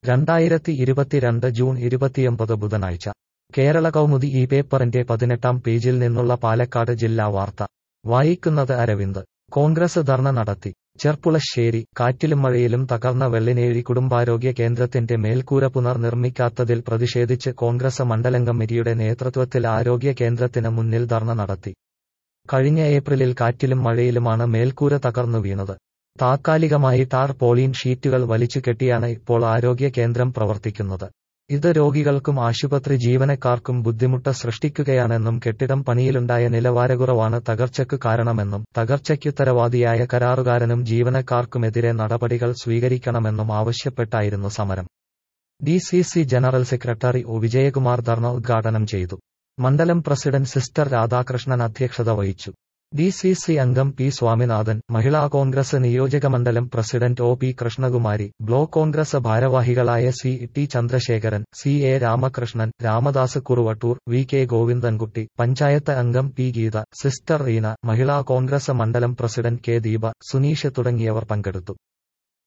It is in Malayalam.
രണ്ടായിരത്തി ഇരുപത്തിരണ്ട് ജൂൺ ഇരുപത്തിയൊമ്പത് ബുധനാഴ്ച കേരള കൗമുദി ഈ പേപ്പറിന്റെ പതിനെട്ടാം പേജിൽ നിന്നുള്ള പാലക്കാട് ജില്ലാ വാർത്ത വായിക്കുന്നത് അരവിന്ദ് കോൺഗ്രസ് ധർണ നടത്തി ചെർപ്പുളശ്ശേരി കാറ്റിലും മഴയിലും തകർന്ന വെള്ളിനേഴി കുടുംബാരോഗ്യ കേന്ദ്രത്തിന്റെ മേൽക്കൂര പുനർനിർമ്മിക്കാത്തതിൽ പ്രതിഷേധിച്ച് കോൺഗ്രസ് മണ്ഡലം കമ്മിറ്റിയുടെ നേതൃത്വത്തിൽ ആരോഗ്യ കേന്ദ്രത്തിന് മുന്നിൽ ധർണ നടത്തി കഴിഞ്ഞ ഏപ്രിലിൽ കാറ്റിലും മഴയിലുമാണ് മേൽക്കൂര തകർന്നു വീണത് താത്കാലികമായി ടാർ പോളീൻ ഷീറ്റുകൾ വലിച്ചു കെട്ടിയാണ് ഇപ്പോൾ ആരോഗ്യ കേന്ദ്രം പ്രവർത്തിക്കുന്നത് ഇത് രോഗികൾക്കും ആശുപത്രി ജീവനക്കാർക്കും ബുദ്ധിമുട്ട് സൃഷ്ടിക്കുകയാണെന്നും കെട്ടിടം പണിയിലുണ്ടായ നിലവാരക്കുറവാണ് തകർച്ചയ്ക്ക് കാരണമെന്നും തകർച്ചയ്ക്കുത്തരവാദിയായ കരാറുകാരനും ജീവനക്കാർക്കുമെതിരെ നടപടികൾ സ്വീകരിക്കണമെന്നും ആവശ്യപ്പെട്ടായിരുന്നു സമരം D C C general secretary O Vijayakumar dharna ഉദ്ഘാടനം ചെയ്തു മണ്ഡലം പ്രസിഡന്റ് സിസ്റ്റർ രാധാകൃഷ്ണൻ അധ്യക്ഷത വഹിച്ചു ഡി സി സി അംഗം പി സ്വാമിനാഥൻ മഹിളാ കോൺഗ്രസ് നിയോജകമണ്ഡലം president O P Krishnakumari block Congress ഭാരവാഹികളായ C T Chandrasekharan C A Ramakrishnan Ramadas Kuruvattoor V K Govindankutty panchayat അംഗം പി ഗീത സിസ്റ്റർ റീന മഹിളാ കോൺഗ്രസ് മണ്ഡലം പ്രസിഡന്റ് കെ ദീപ സുനീഷ് തുടങ്ങിയവർ പങ്കെടുത്തു